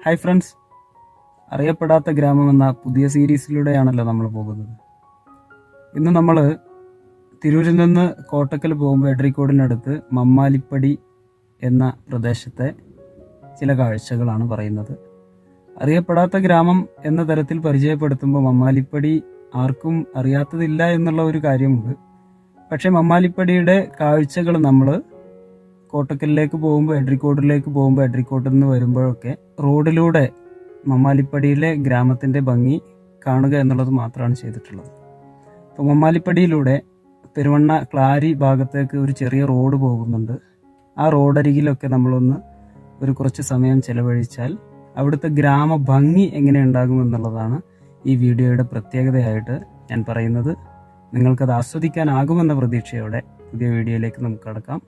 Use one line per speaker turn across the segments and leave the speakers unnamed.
hi friends അറിയപ്പെടാത്ത ഗ്രാമം എന്ന പുതിയ സീരീസിലൂടെയാണല്ലോ നമ്മൾ പോകുന്നത് ഇന്ന് നമ്മൾ തിരൂരിൽ നിന്ന് കോട്ടക്കൽ പോകുമ്പോൾ എഡ്രിക്കോടിനടുത്ത് മമ്മാലിപ്പടി എന്ന പ്രദേശത്തെ ചില കാഴ്ചകളാണ് പറയുന്നത് അറിയപ്പെടാത്ത ഗ്രാമം എന്ന തരത്തിൽ പരിചയപ്പെടുത്തുമ്പോൾ മമ്മാലിപ്പടി ആർക്കും അറിയാത്തതില്ല എന്നുള്ള ഒരു കാര്യമുണ്ട് പക്ഷേ മമ്മാലിപ്പടിയുടെ കാഴ്ചകൾ നമ്മൾ കോട്ടക്കലിലേക്ക് പോകുമ്പോൾ എഡ്രിക്കോട്ടിലേക്ക് പോകുമ്പോൾ എഡ്രിക്കോട്ടിൽ നിന്ന് വരുമ്പോഴൊക്കെ റോഡിലൂടെ മമ്മാലിപ്പടിയിലെ ഗ്രാമത്തിൻ്റെ ഭംഗി കാണുക എന്നുള്ളത് മാത്രമാണ് ചെയ്തിട്ടുള്ളത് അപ്പോൾ മമ്മാലിപ്പടിയിലൂടെ പെരുവണ്ണ ക്ലാരി ഭാഗത്തേക്ക് ഒരു ചെറിയ റോഡ് പോകുന്നുണ്ട് ആ റോഡരികിലൊക്കെ നമ്മളൊന്ന് ഒരു കുറച്ച് സമയം ചെലവഴിച്ചാൽ അവിടുത്തെ ഗ്രാമ ഭംഗി എങ്ങനെ ഉണ്ടാകും എന്നുള്ളതാണ് ഈ വീഡിയോയുടെ പ്രത്യേകതയായിട്ട് ഞാൻ പറയുന്നത് നിങ്ങൾക്കത് ആസ്വദിക്കാനാകുമെന്ന പ്രതീക്ഷയോടെ പുതിയ വീഡിയോയിലേക്ക് നമുക്ക് കടക്കാം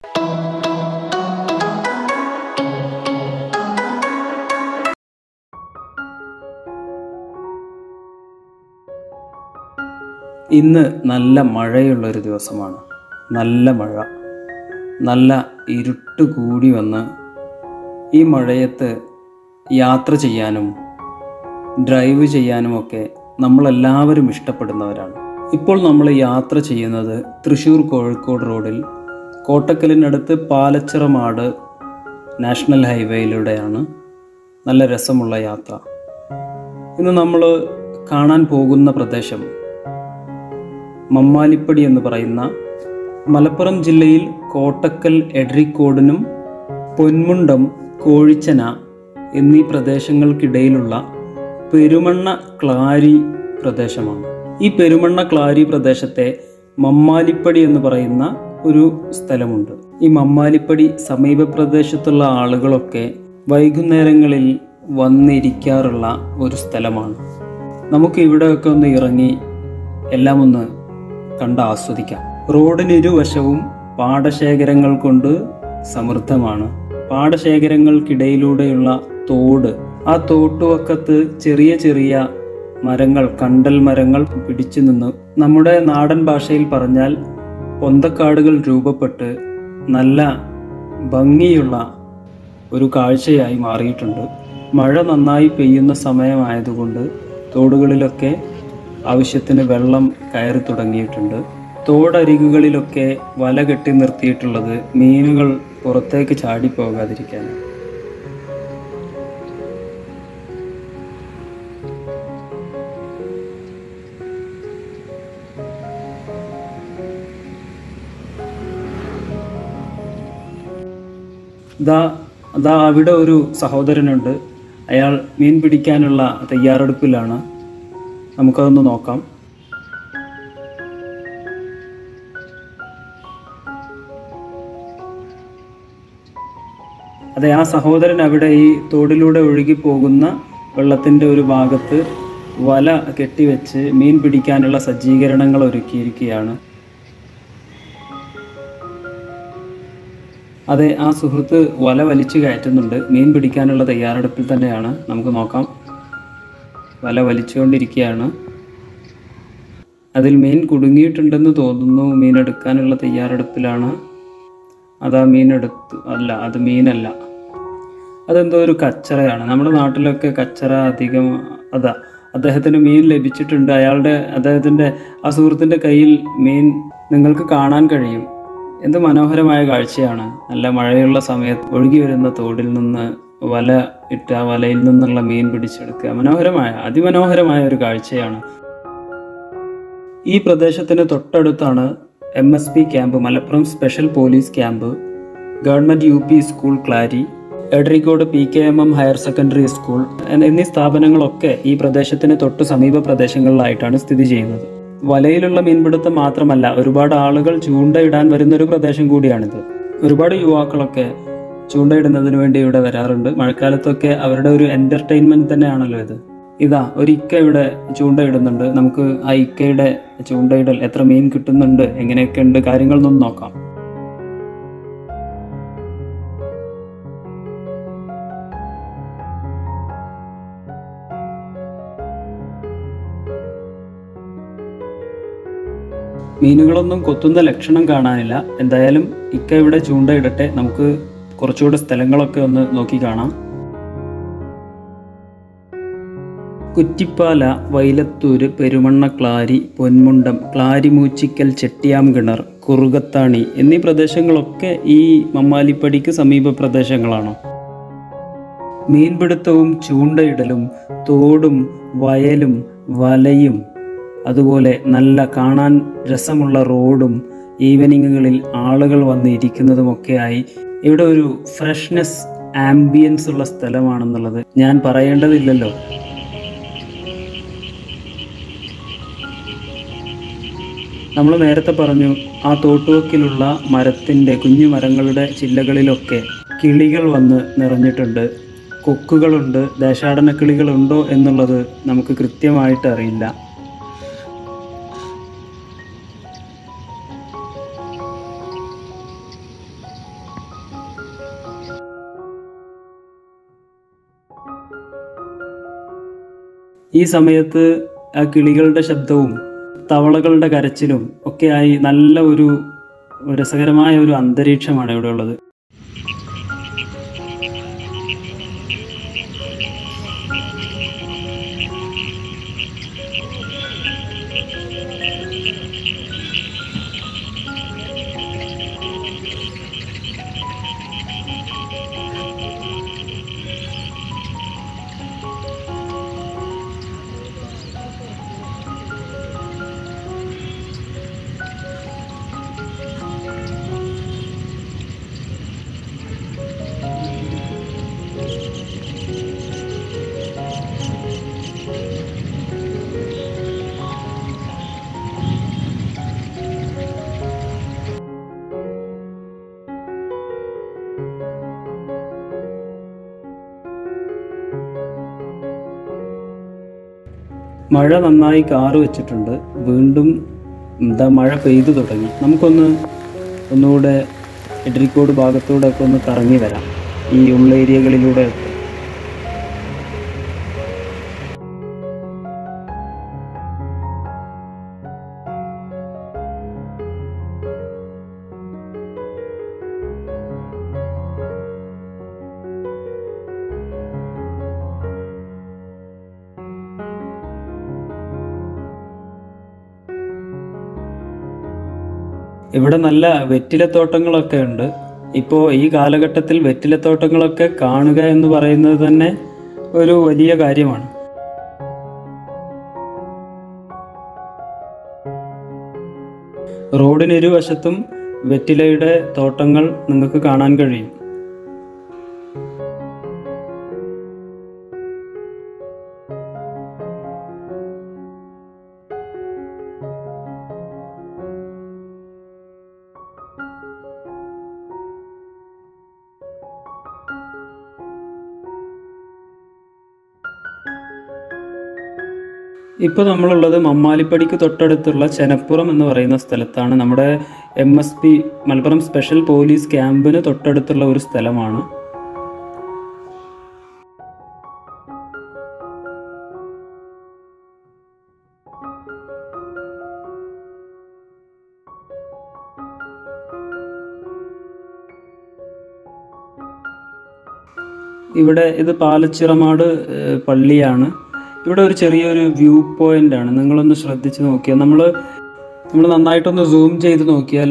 ഇന്ന് നല്ല മഴയുള്ള ഒരു ദിവസമാണ് നല്ല മഴ നല്ല ഇരുട്ട് കൂടി വന്ന് ഈ മഴയത്ത് യാത്ര ചെയ്യാനും ഡ്രൈവ് ചെയ്യാനുമൊക്കെ നമ്മളെല്ലാവരും ഇഷ്ടപ്പെടുന്നവരാണ് ഇപ്പോൾ നമ്മൾ യാത്ര ചെയ്യുന്നത് തൃശ്ശൂർ കോഴിക്കോട് റോഡിൽ കോട്ടക്കലിനടുത്ത് പാലച്ചിറമാട് നാഷണൽ ഹൈവേയിലൂടെയാണ് നല്ല രസമുള്ള യാത്ര ഇന്ന് നമ്മൾ കാണാൻ പോകുന്ന പ്രദേശം മമ്മാലിപ്പടി എന്ന് പറയുന്ന മലപ്പുറം ജില്ലയിൽ കോട്ടക്കൽ എഡ്രിക്കോടിനും പൊന്മുണ്ടം കോഴിച്ചന എന്നീ പ്രദേശങ്ങൾക്കിടയിലുള്ള പെരുമണ്ണ ക്ലാരി പ്രദേശമാണ് ഈ പെരുമണ്ണ ക്ലാരി പ്രദേശത്തെ മമ്മാലിപ്പടി എന്ന് പറയുന്ന ഒരു സ്ഥലമുണ്ട് ഈ മമ്മാലിപ്പടി സമീപ പ്രദേശത്തുള്ള ആളുകളൊക്കെ വൈകുന്നേരങ്ങളിൽ വന്നിരിക്കാറുള്ള ഒരു സ്ഥലമാണ് നമുക്ക് ഇവിടെയൊക്കെ ഒന്ന് ഇറങ്ങി എല്ലാം ഒന്ന് കണ്ട് ആസ്വദിക്കാം റോഡിന് ഇരുവശവും പാടശേഖരങ്ങൾ കൊണ്ട് സമൃദ്ധമാണ് പാടശേഖരങ്ങൾക്കിടയിലൂടെയുള്ള തോട് ആ തോട്ടുവക്കത്ത് ചെറിയ ചെറിയ മരങ്ങൾ കണ്ടൽ മരങ്ങൾ പിടിച്ചു നിന്ന് നമ്മുടെ നാടൻ ഭാഷയിൽ പറഞ്ഞാൽ പൊന്തക്കാടുകൾ രൂപപ്പെട്ട് നല്ല ഭംഗിയുള്ള ഒരു കാഴ്ചയായി മാറിയിട്ടുണ്ട് മഴ നന്നായി പെയ്യുന്ന സമയമായതുകൊണ്ട് തോടുകളിലൊക്കെ ആവശ്യത്തിന് വെള്ളം കയറി തുടങ്ങിയിട്ടുണ്ട് തോടരികുകളിലൊക്കെ വല കെട്ടി നിർത്തിയിട്ടുള്ളത് മീനുകൾ പുറത്തേക്ക് ചാടിപ്പോകാതിരിക്കാൻ ദാ ദാ അവിടെ ഒരു സഹോദരനുണ്ട് അയാൾ മീൻ പിടിക്കാനുള്ള തയ്യാറെടുപ്പിലാണ് നമുക്കതൊന്ന് നോക്കാം അതെ ആ സഹോദരൻ അവിടെ ഈ തോടിലൂടെ ഒഴുകി പോകുന്ന വെള്ളത്തിൻ്റെ ഒരു ഭാഗത്ത് വല കെട്ടിവെച്ച് മീൻ പിടിക്കാനുള്ള സജ്ജീകരണങ്ങൾ ഒരുക്കിയിരിക്കുകയാണ് അതെ ആ സുഹൃത്ത് വല വലിച്ചു കയറ്റുന്നുണ്ട് മീൻ പിടിക്കാനുള്ള തയ്യാറെടുപ്പിൽ തന്നെയാണ് നമുക്ക് നോക്കാം വല വലിച്ചുകൊണ്ടിരിക്കുകയാണ് അതിൽ മീൻ കുടുങ്ങിയിട്ടുണ്ടെന്ന് തോന്നുന്നു മീൻ എടുക്കാനുള്ള തയ്യാറെടുപ്പിലാണ് അതാ മീൻ എടുത്തു അല്ല അത് മീനല്ല അതെന്തോ ഒരു കച്ചറയാണ് നമ്മുടെ നാട്ടിലൊക്കെ കച്ചറ അധികം അതാ അദ്ദേഹത്തിന് മീൻ ലഭിച്ചിട്ടുണ്ട് അയാളുടെ അദ്ദേഹത്തിൻ്റെ ആ സുഹൃത്തിൻ്റെ കയ്യിൽ മീൻ നിങ്ങൾക്ക് കാണാൻ കഴിയും എന്ത് മനോഹരമായ കാഴ്ചയാണ് നല്ല മഴയുള്ള സമയത്ത് ഒഴുകി വരുന്ന തോടിൽ നിന്ന് വല ഇട്ട് ആ വലയിൽ നിന്നുള്ള മീൻ പിടിച്ചെടുക്കുക മനോഹരമായ അതിമനോഹരമായ ഒരു കാഴ്ചയാണ് ഈ പ്രദേശത്തിന് തൊട്ടടുത്താണ് M S P camp Malappuram special police camp government U P school Klari Edarikode P K M M higher secondary school എന്നീ സ്ഥാപനങ്ങളൊക്കെ ഈ പ്രദേശത്തിന് തൊട്ട് സമീപ പ്രദേശങ്ങളിലായിട്ടാണ് സ്ഥിതി ചെയ്യുന്നത് വലയിലുള്ള മീൻപിടുത്തം മാത്രമല്ല ഒരുപാട് ആളുകൾ ചൂണ്ടയിടാൻ വരുന്ന ഒരു പ്രദേശം കൂടിയാണിത് ഒരുപാട് യുവാക്കളൊക്കെ ചൂണ്ടയിടുന്നതിന് വേണ്ടി ഇവിടെ വരാറുണ്ട് മഴക്കാലത്തൊക്കെ അവരുടെ ഒരു എന്റർടൈൻമെന്റ് തന്നെയാണല്ലോ ഇത് ഇതാ ഒരു ഇക്ക ഇവിടെ ചൂണ്ടയിടുന്നുണ്ട് നമുക്ക് ആ ഇക്കയുടെ ചൂണ്ടയിടൽ എത്ര മീൻ കിട്ടുന്നുണ്ട് എങ്ങനെയൊക്കെ ഉണ്ട് കാര്യങ്ങളൊന്നും നോക്കാം മീനുകളൊന്നും കൊത്തുന്ന ലക്ഷണം കാണാനില്ല എന്തായാലും ഇക്ക ഇവിടെ ചൂണ്ടയിടട്ടെ നമുക്ക് കുറച്ചുകൂടെ സ്ഥലങ്ങളൊക്കെ ഒന്ന് നോക്കി കാണാം കുറ്റിപ്പാല വൈലത്തൂര് പെരുമണ്ണക്ലാരി പൊന്മുണ്ടം ക്ലാരിമൂച്ചിക്കൽ ചെട്ടിയാം കിണർ കുറുകത്താണി എന്നീ പ്രദേശങ്ങളൊക്കെ ഈ മമ്മാലിപ്പടിക്ക് സമീപ പ്രദേശങ്ങളാണ് മീൻപിടുത്തവും ചൂണ്ടയിടലും തോടും വയലും വലയും അതുപോലെ നല്ല കാണാൻ രസമുള്ള റോഡും ഈവനിങ്ങുകളിൽ ആളുകൾ വന്ന് ഇരിക്കുന്നതുമൊക്കെയായി ഇവിടെ ഒരു ഫ്രഷ്നെസ് ആംബിയൻസ് ഉള്ള സ്ഥലമാണെന്നുള്ളത് ഞാൻ പറയേണ്ടതില്ലല്ലോ നമ്മൾ നേരത്തെ പറഞ്ഞു ആ തോട്ടുവക്കിലുള്ള മരത്തിൻ്റെ കുഞ്ഞു മരങ്ങളുടെ ചില്ലകളിലൊക്കെ കിളികൾ വന്ന് നിറഞ്ഞിട്ടുണ്ട് കൊക്കുകളുണ്ട് ദേശാടന കിളികളുണ്ടോ എന്നുള്ളത് നമുക്ക് കൃത്യമായിട്ട് അറിയില്ല ഈ സമയത്ത് ആ കിളികളുടെ ശബ്ദവും തവളകളുടെ കരച്ചിലും ഒക്കെയായി നല്ല ഒരു രസകരമായ ഒരു അന്തരീക്ഷമാണ് ഇവിടെ ഉള്ളത് മഴ നന്നായി കാറ് വെച്ചിട്ടുണ്ട് വീണ്ടും എന്താ മഴ പെയ്തു തുടങ്ങി നമുക്കൊന്ന് ഒന്നുകൂടെ എഡ്രിക്കോട് ഭാഗത്തൂടെ ഒക്കെ ഒന്ന് കറങ്ങി വരാം ഈ ഉള്ളേരിയകളിലൂടെ ഒക്കെ ഇവിടെ നല്ല വെറ്റിലത്തോട്ടങ്ങളൊക്കെ ഉണ്ട് ഇപ്പോൾ ഈ കാലഘട്ടത്തിൽ വെറ്റിലത്തോട്ടങ്ങളൊക്കെ കാണുക എന്ന് പറയുന്നത് തന്നെ ഒരു വലിയ കാര്യമാണ് റോഡിനിരുവശത്തും വെറ്റിലയുടെ തോട്ടങ്ങൾ നിങ്ങൾക്ക് കാണാൻ കഴിയും ഇപ്പോൾ നമ്മളുള്ളത് മമ്മാലിപ്പടിക്ക് തൊട്ടടുത്തുള്ള ചെനപ്പുറം എന്ന് പറയുന്ന സ്ഥലത്താണ് നമ്മുടെ M S P Malappuram special police ക്യാമ്പിന് തൊട്ടടുത്തുള്ള ഒരു സ്ഥലമാണ് ഇവിടെ ഇത് പാലച്ചിറമാട് ഏഹ്, പള്ളിയാണ് ഇവിടെ ഒരു ചെറിയൊരു വ്യൂ പോയിന്റ് ആണ് നിങ്ങളൊന്ന് ശ്രദ്ധിച്ച് നോക്കിയാൽ നമ്മൾ നമ്മൾ നന്നായിട്ടൊന്ന് സൂം ചെയ്ത് നോക്കിയാൽ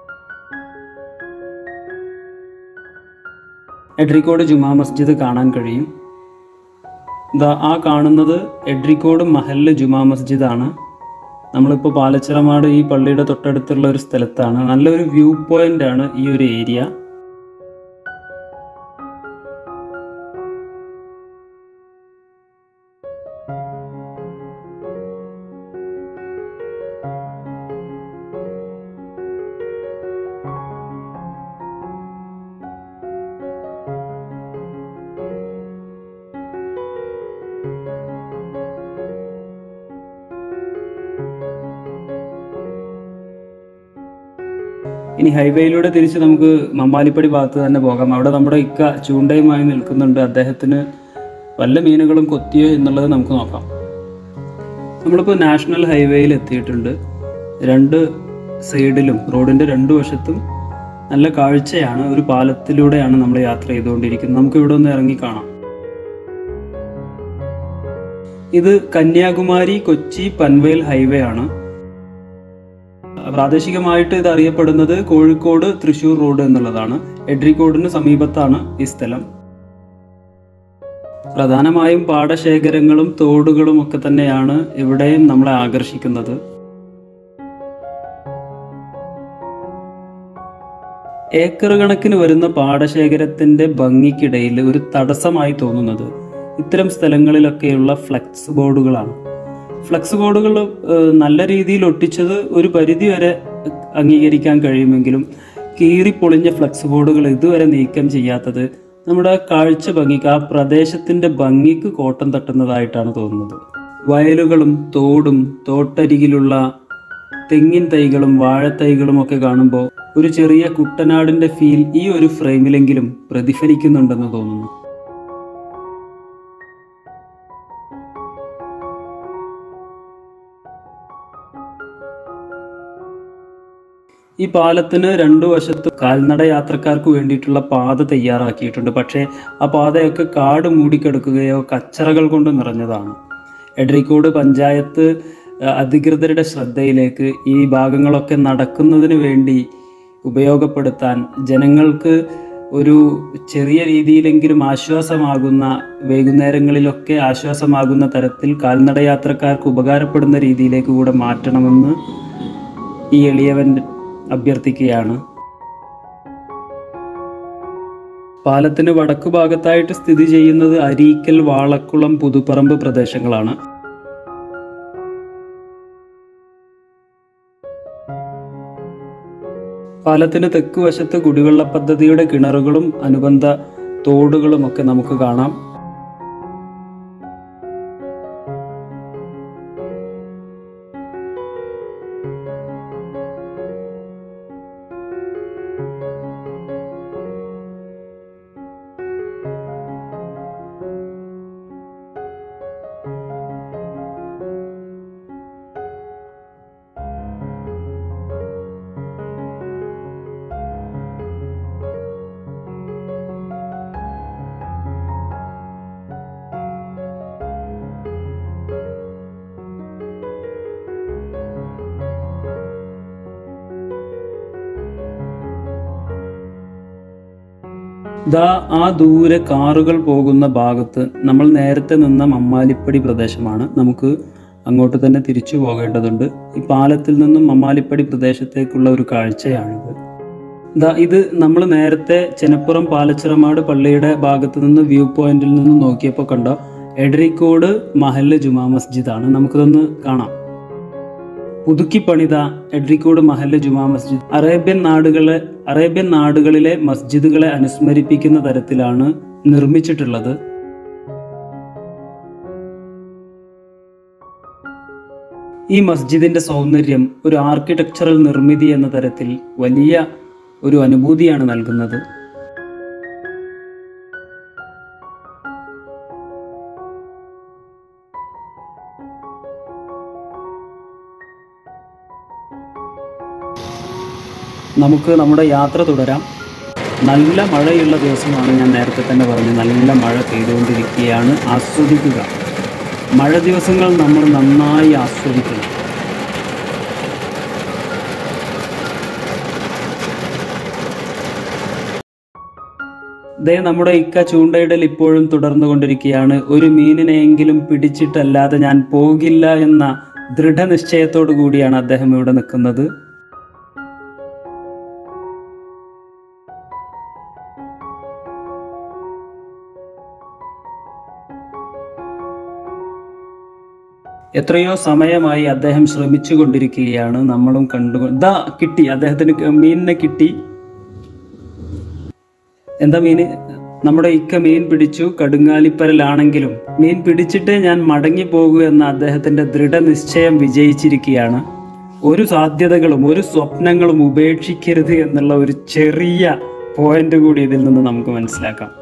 എഡ്രിക്കോട് ജുമാ മസ്ജിദ് കാണാൻ കഴിയും ദാ ആ കാണുന്നത് എഡ്രിക്കോട് മഹല്ല് ജുമാ മസ്ജിദാണ് നമ്മളിപ്പോൾ പാലച്ചിറമാട് ഈ പള്ളിയുടെ തൊട്ടടുത്തുള്ള ഒരു സ്ഥലത്താണ് നല്ലൊരു വ്യൂ പോയിന്റ് ആണ് ഈ ഒരു ഏരിയ ഇനി ഹൈവേയിലൂടെ തിരിച്ച് നമുക്ക് മമ്പാലിപ്പടി ഭാഗത്ത് തന്നെ പോകാം അവിടെ നമ്മുടെ ഇക്ക ചൂണ്ടയുമായി നിൽക്കുന്നുണ്ട് അദ്ദേഹത്തിന് വല്ല മീനുകളും കൊത്തിയോ എന്നുള്ളത് നമുക്ക് നോക്കാം നമ്മളിപ്പോൾ നാഷണൽ ഹൈവേയിൽ എത്തിയിട്ടുണ്ട് രണ്ട് സൈഡിലും റോഡിൻ്റെ രണ്ട് വശത്തും നല്ല കാഴ്ചയാണ് ഒരു പാലത്തിലൂടെയാണ് നമ്മൾ യാത്ര ചെയ്തുകൊണ്ടിരിക്കുന്നത് നമുക്ക് ഇവിടെ ഒന്ന് ഇറങ്ങി കാണാം ഇത് കന്യാകുമാരി കൊച്ചി പൻവേൽ ഹൈവേ ആണ് പ്രാദേശികമായിട്ട് ഇത് അറിയപ്പെടുന്നത് കോഴിക്കോട് തൃശൂർ റോഡ് എന്നുള്ളതാണ് എഡ്രിക്കോടിന് സമീപത്താണ് ഈ സ്ഥലം പ്രധാനമായും പാടശേഖരങ്ങളും തോടുകളും ഒക്കെ തന്നെയാണ് ഇവിടെയും നമ്മളെ ആകർഷിക്കുന്നത് ഏക്കർ കണക്കിന് വരുന്ന പാടശേഖരത്തിന്റെ ഭംഗിക്കിടയിൽ ഒരു തടസ്സമായി തോന്നുന്നത് ഇത്തരം സ്ഥലങ്ങളിലൊക്കെയുള്ള ഫ്ലെക്സ് ബോർഡുകളാണ് ഫ്ലെക്സ് ബോർഡുകൾ ഏഹ്, നല്ല രീതിയിൽ ഒട്ടിച്ചത് ഒരു പരിധി വരെ അംഗീകരിക്കാൻ കഴിയുമെങ്കിലും കീറിപ്പൊളിഞ്ഞ ഫ്ലെക്സ് ബോർഡുകൾ ഇതുവരെ നീക്കം ചെയ്യാത്തത് നമ്മുടെ കാഴ്ച ഭംഗിക്ക് ആ പ്രദേശത്തിന്റെ ഭംഗിക്ക് കോട്ടം തട്ടുന്നതായിട്ടാണ് തോന്നുന്നത് വയലുകളും തോടും തോട്ടരികിലുള്ള തെങ്ങിൻ തൈകളും വാഴത്തൈകളും ഒക്കെ കാണുമ്പോൾ ഒരു ചെറിയ കുട്ടനാടിന്റെ ഫീൽ ഈ ഒരു ഫ്രെയിമിലെങ്കിലും പ്രതിഫലിക്കുന്നുണ്ടെന്ന് തോന്നുന്നു ഈ പാലത്തിന് രണ്ടു വശത്തും കാൽനട യാത്രക്കാർക്ക് വേണ്ടിയിട്ടുള്ള പാത തയ്യാറാക്കിയിട്ടുണ്ട് പക്ഷേ ആ പാതയൊക്കെ കാട് മൂടിക്കിടക്കുകയോ കച്ചറകൾ കൊണ്ട് നിറഞ്ഞതാണ് എഡ്രിക്കോട് പഞ്ചായത്ത് അഹ്, അധികൃതരുടെ ശ്രദ്ധയിലേക്ക് ഈ ഭാഗങ്ങളൊക്കെ നടക്കുന്നതിന് വേണ്ടി ഉപയോഗപ്പെടുത്താൻ ജനങ്ങൾക്ക് ഒരു ചെറിയ രീതിയിലെങ്കിലും ആശ്വാസമാകുന്ന വൈകുന്നേരങ്ങളിലൊക്കെ ആശ്വാസമാകുന്ന തരത്തിൽ കാൽനട യാത്രക്കാർക്ക് ഉപകാരപ്പെടുന്ന രീതിയിലേക്ക് കൂടെ മാറ്റണമെന്ന് ഈ എളിയവൻ അഭ്യർത്ഥിക്കുകയാണ് പാലത്തിന് വടക്കു ഭാഗത്തായിട്ട് സ്ഥിതി ചെയ്യുന്നത് അരീക്കൽ വാളക്കുളം പുതുപ്പറമ്പ് പ്രദേശങ്ങളാണ് പാലത്തിന് തെക്ക് വശത്ത് കുടിവെള്ള പദ്ധതിയുടെ കിണറുകളും അനുബന്ധ തോടുകളും ഒക്കെ നമുക്ക് കാണാം ദാ ആ ദൂരെ കാറുകൾ പോകുന്ന ഭാഗത്ത് നമ്മൾ നേരത്തെ നിന്ന മമ്മാലിപ്പടി പ്രദേശമാണ് നമുക്ക് അങ്ങോട്ട് തന്നെ തിരിച്ചു പോകേണ്ടതുണ്ട് ഈ പാലത്തിൽ നിന്നും മമ്മാലിപ്പടി പ്രദേശത്തേക്കുള്ള ഒരു കാഴ്ചയാണിത് ദാ ഇത് നമ്മൾ നേരത്തെ ചെനപ്പുറം പാലച്ചിറമാട് പള്ളിയുടെ ഭാഗത്ത് നിന്ന് വ്യൂ പോയിന്റിൽ നിന്ന് നോക്കിയപ്പോൾ കണ്ട എഡറിക്കോട് മഹല്ല് ജുമാ മസ്ജിദാണ് നമുക്കിതൊന്ന് കാണാം പുതുക്കി പണിത എഡ്രിക്കോട് മഹല്ല് ജുമാ മസ്ജിദ് അറേബ്യൻ നാടുകളെ അറേബ്യൻ നാടുകളിലെ മസ്ജിദുകളെ അനുസ്മരിപ്പിക്കുന്ന തരത്തിലാണ് നിർമ്മിച്ചിട്ടുള്ളത് ഈ മസ്ജിദിന്റെ സൗന്ദര്യം ഒരു ആർക്കിടെക്ചറൽ നിർമ്മിതി എന്ന തരത്തിൽ വലിയ ഒരു അനുഭൂതിയാണ് നൽകുന്നത് നമുക്ക് നമ്മുടെ യാത്ര തുടരാം നല്ല മഴയുള്ള ദിവസമാണ് ഞാൻ നേരത്തെ തന്നെ പറഞ്ഞു നല്ല മഴ പെയ്തുകൊണ്ടിരിക്കുകയാണ് ആസ്വദിക്കുക മഴ ദിവസങ്ങൾ നമ്മൾ നന്നായി ആസ്വദിക്കണം ദേ നമ്മുടെ ഇക്ക ചൂണ്ടയിടൽ ഇപ്പോഴും തുടർന്നുകൊണ്ടിരിക്കുകയാണ് ഒരു മീനിനെയെങ്കിലും പിടിച്ചിട്ടല്ലാതെ ഞാൻ പോകില്ല എന്ന ദൃഢനിശ്ചയത്തോടു കൂടിയാണ് അദ്ദേഹം ഇവിടെ നിൽക്കുന്നത് എത്രയോ സമയമായി അദ്ദേഹം ശ്രമിച്ചു കൊണ്ടിരിക്കുകയാണ് നമ്മളും കണ്ടു ദാ കിട്ടി അദ്ദേഹത്തിന് ക- മീനിനെ കിട്ടി എന്താ മീന് നമ്മുടെ ഇക്ക മീൻ പിടിച്ചു കടുങ്ങാലിപ്പരലാണെങ്കിലും മീൻ പിടിച്ചിട്ട് ഞാൻ മടങ്ങി പോകൂ എന്ന അദ്ദേഹത്തിന്റെ ദൃഢനിശ്ചയം വിജയിച്ചിരിക്കുകയാണ് ഒരു സാധ്യതകളും ഒരു സ്വപ്നങ്ങളും ഉപേക്ഷിക്കരുത് എന്നുള്ള ഒരു ചെറിയ പോയിന്റ് കൂടി ഇതിൽ നിന്ന് നമുക്ക് മനസ്സിലാക്കാം